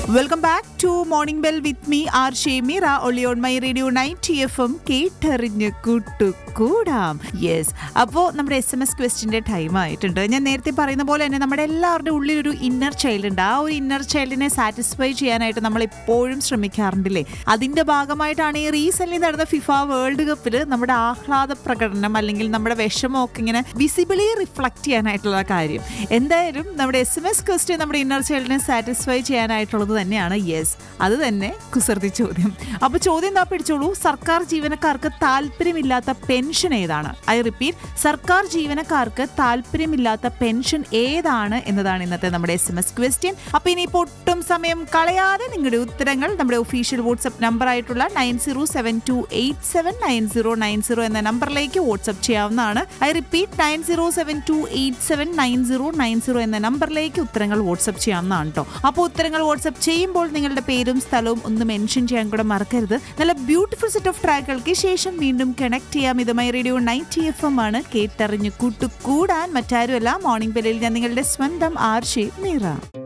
welcome back to morning bell with me R Shemeera ഒളി on my radio night F M കേട്ടറിഞ്ഞ് കൂട്ടുകൂടാം yes അപ്പോൾ നമ്മുടെ എസ് എം എസ് ക്വസ്റ്റിൻ്റെ ടൈം ആയിട്ടുണ്ട് ഞാൻ നേരത്തെ പറയുന്ന പോലെ തന്നെ നമ്മുടെ എല്ലാവരുടെ ഉള്ളിൽ ഒരു ഇന്നർ ചൈൽഡ് ഉണ്ട് ആ ഒരു ഇന്നർ ചൈൽഡിനെ സാറ്റിസ്ഫൈ ചെയ്യാനായിട്ട് നമ്മൾ എപ്പോഴും ശ്രമിക്കാറുണ്ടല്ലേ അതിൻ്റെ ഭാഗമായിട്ടാണ് ഈ റീസെന്റ് നടന്ന ഫിഫ വേൾഡ് കപ്പിൽ നമ്മുടെ ആഹ്ലാദ പ്രകടനം അല്ലെങ്കിൽ നമ്മുടെ വിഷമമൊക്കെ ഇങ്ങനെ വിസിബിളി റിഫ്ലക്റ്റ് ചെയ്യാനായിട്ടുള്ള കാര്യം എന്തായാലും നമ്മുടെ എസ് എം എസ് ക്വസ്റ്റ്യൻ നമ്മുടെ ഇന്നർ ചൈൽഡിനെ സാറ്റിസ്ഫൈ ചെയ്യാനായിട്ടുള്ളത് തന്നെയാണ് യെസ് അത് തന്നെ കുസൃതി ചോദ്യം അപ്പോൾ ചോദ്യം എന്താ പിടിച്ചോളൂ സർക്കാർ ജീവനക്കാർക്ക് താല്പര്യമില്ലാത്ത പെൻഷൻ ഏതാണ് ഐ റിപ്പീറ്റ് സർക്കാർ ജീവനക്കാർക്ക് താല്പര്യമില്ലാത്ത പെൻഷൻ ഏതാണ് എന്നതാണ് ഇന്നത്തെ നമ്മുടെ എസ് എം എസ് ക്വസ്റ്റ്യൻ അപ്പോൾ ഇനിയിപ്പോൾ ഒട്ടും സമയം കളയാതെ നിങ്ങളുടെ ഉത്തരങ്ങൾ നമ്മുടെ ഒഫീഷ്യൽ വാട്സ്ആപ്പ് നമ്പർ ആയിട്ടുള്ള nine zero seven two eight seven nine zero nine zero എന്ന നമ്പറിലേക്ക് വാട്സ്ആപ്പ് ചെയ്യാവുന്നതാണ് I repeat nine zero seven two eight seven nine zero nine zero എന്ന നമ്പറിലേക്ക് ഉത്തരങ്ങൾ വാട്സ്ആപ്പ് ചെയ്യാവുന്നതാണ് കേട്ടോ അപ്പോൾ ഉത്തരങ്ങൾ വാട്സ്ആപ്പ് ചെയ്യുമ്പോൾ നിങ്ങളുടെ പേരും സ്ഥലവും ഒന്ന് മെൻഷൻ ചെയ്യാൻ കൂടെ മറക്കരുത് നല്ല ബ്യൂട്ടിഫുൾ സെറ്റ് ഓഫ് ട്രാക്കുകൾക്ക് ശേഷം വീണ്ടും കണക്ട് ചെയ്യാം ഇതുമായി റേഡിയോ നൈറ്റ് എഫ് എം ആണ് കേട്ടറിഞ്ഞു കൂട്ടുകൂടാൻ മറ്റാരുമല്ല മോർണിംഗ് ബെല്ലിൽ ഞാൻ നിങ്ങളുടെ സ്വന്തം ആർഷി മീറ